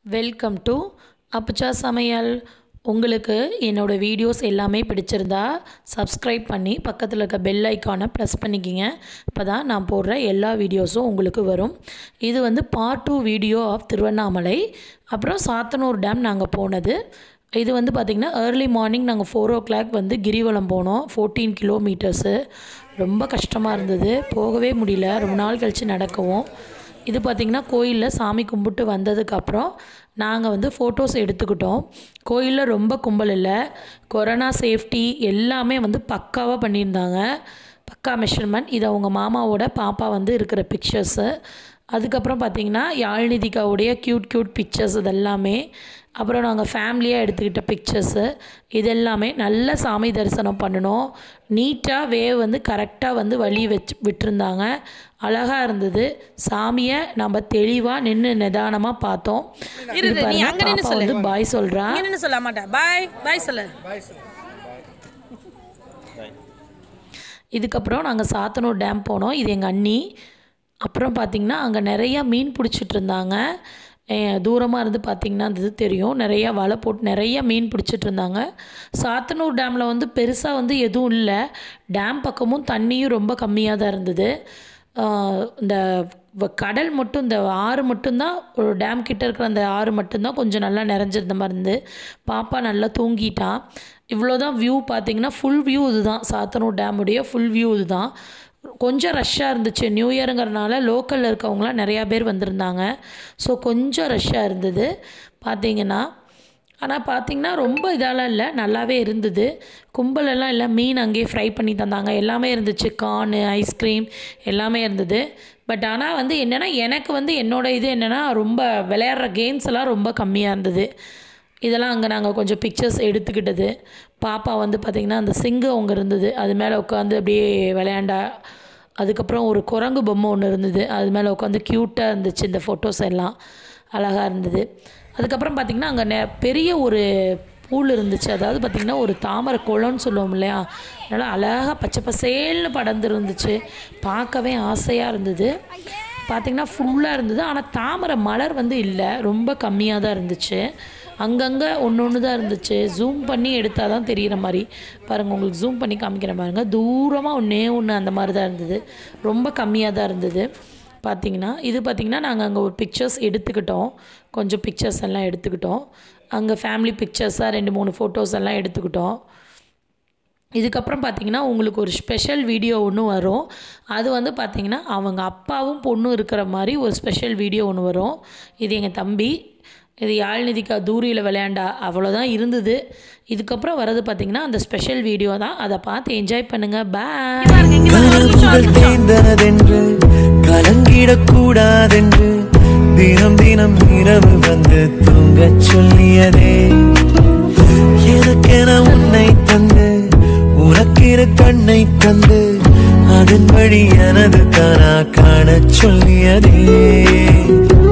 Welcome to அப்பச்சா சமையல் உங்களுக்கு என்னோடய வீடியோஸ் எல்லாமே பிடிச்சிருந்தா சப்ஸ்கிரைப் பண்ணி பக்கத்தில் இருக்க பெல் ஐக்கானை ப்ரெஸ் பண்ணிக்கிங்க அப்போ தான் நான் போடுற எல்லா வீடியோஸும் உங்களுக்கு வரும் இது வந்து part two video of Tiruvannamalai அப்புறம் சாத்தனூர் டேம் நாங்கள் போனது இது வந்து பார்த்திங்கன்னா ஏர்லி மார்னிங் நாங்கள் ஃபோர் ஓ கிளாக் வந்து கிரிவலம் போனோம் ஃபோர்டீன் கிலோமீட்டர்ஸு ரொம்ப கஷ்டமாக இருந்தது போகவே முடியல ரொம்ப நாள் கழித்து நடக்கவும் இது பார்த்திங்கன்னா கோயிலில் சாமி கும்பிட்டு வந்ததுக்கப்புறம் நாங்கள் வந்து ஃபோட்டோஸ் எடுத்துக்கிட்டோம் கோயிலில் ரொம்ப கும்பல் இல்லை கொரோனா சேஃப்டி எல்லாமே வந்து பக்காவாக பண்ணியிருந்தாங்க பக்கா மெஷர்மெண்ட் இது அவங்க மாமாவோட பாப்பா வந்து இருக்கிற பிக்சர்ஸு அதுக்கப்புறம் பார்த்திங்கன்னா யாழ்நிதிகாவுடைய க்யூட் க்யூட் பிக்சர்ஸ் இதெல்லாமே அப்புறம் நாங்கள் ஃபேமிலியாக எடுத்துக்கிட்ட பிக்சர்ஸு இது எல்லாமே நல்ல சாமி தரிசனம் பண்ணினோம் நீட்டாக வேவ் வந்து கரெக்டாக வந்து வழி வச்சு விட்டுருந்தாங்க அழகாக இருந்தது சாமியை நம்ம தெளிவாக நின்று நிதானமாக பார்த்தோம் இது இரு, நீ பாருங்க, அங்க நின்னு பாப்பா சொல்லு. வந்து பாய் சொல்கிறா என்னன்னு சொல்ல மாட்டேன் பாய் பாய் சொல்லு இதுக்கப்புறம் நாங்கள் சாத்தனூர் டேம் போனோம் இது எங்கள் அண்ணி அப்புறம் பார்த்திங்கன்னா அங்கே நிறையா மீன் பிடிச்சிட்டு இருந்தாங்க தூரமாக இருந்து பார்த்திங்கன்னா அந்த இது தெரியும் நிறையா வலை போட்டு நிறைய மீன் பிடிச்சிட்டு இருந்தாங்க சாத்தனூர் டேமில் வந்து பெருசாக வந்து எதுவும் இல்லை டேம் பக்கமும் தண்ணியும் ரொம்ப கம்மியாக தான் இருந்தது ஆஹ் இந்த வ- கடல் மட்டும் இந்த ஆறு மட்டும்தான் ஒரு டேம் கிட்ட இருக்கிற அந்த ஆறு மட்டும்தான் கொஞ்சம் நல்லா நிறைஞ்சிருந்த மாதிரி இருந்து பாப்பா நல்லா தூங்கிட்டான் இவ்வளோதான் வியூ பார்த்தீங்கன்னா ஃபுல் வியூ இதுதான் சாத்தனூர் டேமுடைய ஃபுல் வியூ இதுதான் கொஞ்சம் ரஷ்ஷாக இருந்துச்சு நியூ இயருங்கிறனால லோக்கலில் இருக்கவங்களாம் நிறையா பேர் வந்திருந்தாங்க ஸோ கொஞ்சம் ரஷ்ஷாக இருந்தது பார்த்தீங்கன்னா ஆனால் பார்த்தீங்கன்னா ரொம்ப இதெல்லாம் இல்லை நல்லாவே இருந்தது கும்பலெல்லாம் இல்லை மீன் அங்கேயே ஃப்ரை பண்ணி தந்தாங்க எல்லாமே இருந்துச்சு கார்னு ஐஸ்கிரீம் எல்லாமே இருந்தது பட் ஆனால் வந்து என்னென்னா எனக்கு வந்து என்னோட இது என்னென்னா ரொம்ப விளையாடுற கேம்ஸ் எல்லாம் ரொம்ப கம்மியாக இருந்தது இதெல்லாம் அங்கே நாங்கள் கொஞ்சம் பிக்சர்ஸ் எடுத்துக்கிட்டது பாப்பா வந்து பார்த்திங்கன்னா அந்த சிங்கம் அங்கே இருந்தது அது மேலே உட்காந்து அப்படியே விளையாண்டா அதுக்கப்புறம் ஒரு குரங்கு பொம்மை ஒன்று இருந்தது அது மேலே உட்காந்து க்யூட்டாக இருந்துச்சு இந்த ஃபோட்டோஸ் எல்லாம் அழகாக இருந்தது அதுக்கப்புறம் பார்த்திங்கன்னா அங்கே நெ பெரிய ஒரு பூல் இருந்துச்சு அதாவது பார்த்திங்கன்னா ஒரு தாமரை குளம்னு சொல்லுவோம் இல்லையா நல்லா அழகாக பச்சை பசேல்னு படர்ந்து இருந்துச்சு பார்க்கவே ஆசையாக இருந்தது பார்த்திங்கன்னா ஃபுல்லாக இருந்தது ஆனால் தாமரை மலர் வந்து இல்லை ரொம்ப கம்மியாக தான் இருந்துச்சு அங்கங்கே ஒன்று ஒன்று தான் இருந்துச்சு ஜூம் பண்ணி எடுத்தால் தான் தெரிகிற மாதிரி பாருங்கள் உங்களுக்கு ஜூம் பண்ணி காமிக்கிறேன் பாருங்கள் தூரமாக ஒன்றே ஒன்று அந்த மாதிரி தான் இருந்தது ரொம்ப கம்மியாக தான் இருந்தது பார்த்தீங்கன்னா இது பார்த்திங்கன்னா நாங்கள் அங்கே ஒரு பிக்சர்ஸ் எடுத்துக்கிட்டோம் கொஞ்சம் பிக்சர்ஸ் எல்லாம் எடுத்துக்கிட்டோம் அங்கே ஃபேமிலி பிக்சர்ஸாக ரெண்டு மூணு ஃபோட்டோஸ் எல்லாம் எடுத்துக்கிட்டோம் இதுக்கப்புறம் பார்த்தீங்கன்னா உங்களுக்கு ஒரு ஸ்பெஷல் வீடியோ ஒன்று வரும் அது வந்து பார்த்தீங்கன்னா அவங்க அப்பாவும் பொண்ணும் இருக்கிற மாதிரி ஒரு ஸ்பெஷல் வீடியோ ஒன்று வரும் இது எங்கள் தம்பி இது யாழ்நிதிக்கா தூரியில் விளையாண்டா அவ்வளோதான் இருந்தது இதுக்கப்புறம் வர்றது பார்த்தீங்கன்னா அந்த ஸ்பெஷல் வீடியோ தான் அதை பார்த்து என்ஜாய் பண்ணுங்கள் பாய் கனவுகள் தேய்ந்ததென்று கலங்கிடக்கூடாதென்று தினம் தினம் இரவு வந்து தூங்கச் சொல்லியதே எனக்கென உன்னை தந்து உனக்கிரு கண்ணை தந்து அதன் வழி எனது கனா காணச் சொல்லியதே